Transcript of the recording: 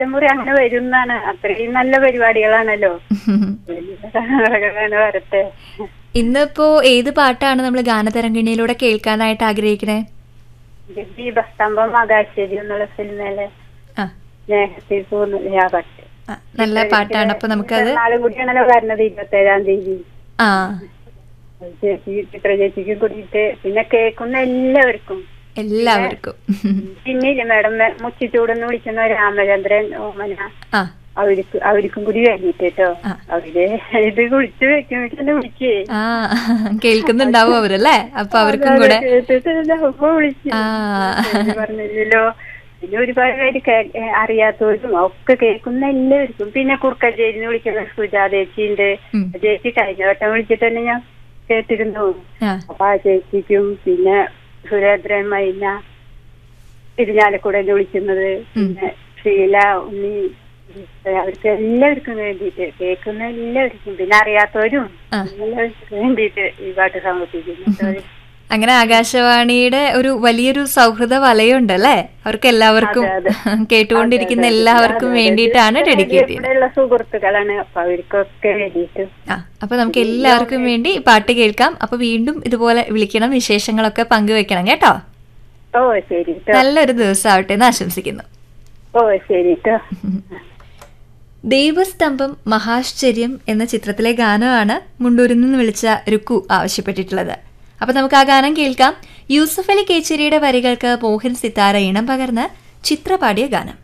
അഷ്ടമുറി അങ്ങനെ വരുന്നാണ് അത്രയും നല്ല പരിപാടികളാണല്ലോ അങ്ങനെ വരട്ടെ ഇന്നിപ്പോ ഏത് പാട്ടാണ് നമ്മൾ ഗാനതരംഗിണിയിലൂടെ കേൾക്കാനായിട്ട് ആഗ്രഹിക്കണേ ദീപസ്തംഭം ആകാശേരി എന്നുള്ള സിനിമയിലെ ആ സ്നേഹത്തിൽ പോകുന്ന ആ പാട്ട് ആ, നല്ല പാട്ടാണ് അപ്പൊ നമുക്കത് നാളും കൂടിയാണല്ലോ വരുന്നത് ഇരുപത്തേഴാം തീയതി ആ ചേച്ചി ചിത്ര ചേച്ചിക്ക് കൂടിയിട്ട് പിന്നെ കേൾക്കുന്ന എല്ലാവർക്കും എല്ലാവർക്കും പിന്നെ ഇല്ലേ മാഡം മുച്ചിച്ചൂടെന്ന് വിളിക്കുന്ന രാമചന്ദ്രൻ ഓമന ആ അവർക്ക് അവർക്കും കൂടി വേണ്ടിട്ട് കേട്ടോ ആ. അവര് ഇത് കുളിച്ച് വെക്കുമ്പോഴേ വിളിച്ചേ ആ കേൾക്കുന്നുണ്ടാവും അവരല്ലേ അപ്പൊ അവർക്കും കൂടെ അപ്പൊ വിളിച്ചു ആ. ഇത് പറഞ്ഞില്ലല്ലോ പിന്നെ ഒരുപാട് പേര് കേ- ഏ, അറിയാത്തവരും ഒക്കെ കേൾക്കുന്ന എല്ലാവർക്കും പിന്നെ കുറുക്കഞ്ചേരിന്ന് വിളിക്കുന്ന സുജാ ചേച്ചിയുണ്ട് ഉം. ചേച്ചി കഴിഞ്ഞ വട്ടം വിളിച്ചിട്ട് തന്നെ ഞാൻ കേട്ടിരുന്നു ആ അപ്പൊ ആ ചേച്ചിക്കും പിന്നെ സുരേന്ദ്രൻ മൈന തിരുഞ്ഞാലക്കൂടെ വിളിക്കുന്നത് പിന്നെ ഷീല ഉണ്ണി അവർക്ക് എല്ലാവർക്കും വേണ്ടിയിട്ട് കേൾക്കുന്ന എല്ലാവർക്കും പിന്നെ അറിയാത്തവരും ആ. എല്ലാവർക്കും വേണ്ടിയിട്ട് ഈ പാട്ട് സമർപ്പിക്കുന്നു അങ്ങനെ ആകാശവാണിയുടെ ഒരു വലിയൊരു സൗഹൃദ വലയുണ്ട് അല്ലേ അവർക്ക് എല്ലാവർക്കും അതെ, കേട്ടുകൊണ്ടിരിക്കുന്ന എല്ലാവർക്കും വേണ്ടിയിട്ടാണ് ഡെഡിക്കേറ്റ് ചെയ്യുന്നത് ഇവിടെയുള്ള സുഹൃത്തുക്കളാണ് അപ്പൊ അവർക്കൊക്കെ വേണ്ടിയിട്ട് ആ അപ്പൊ നമുക്ക് എല്ലാവർക്കും വേണ്ടി പാട്ട് കേൾക്കാം അപ്പൊ വീണ്ടും ഇതുപോലെ വിളിക്കണം വിശേഷങ്ങളൊക്കെ പങ്കുവെക്കണം കേട്ടോ ഓ ശരി ട്ടോ. നല്ലൊരു ദിവസമാവട്ടെ എന്ന് ആശംസിക്കുന്നു ഓ ശരി ട്ടോ ദൈവസ്തംഭം മഹാശ്ചര്യം എന്ന ചിത്രത്തിലെ ഗാനമാണ് മുണ്ടൂരിൽ നിന്ന് വിളിച്ച രുക്കു ആവശ്യപ്പെട്ടിട്ടുള്ളത് അപ്പൊ നമുക്ക് ആ ഗാനം കേൾക്കാം യൂസഫ് അലി കേച്ചേരിയുടെ വരികൾക്ക് മോഹൻ സിത്താര ഇണം പകർന്ന് ചിത്ര പാടിയ ഗാനം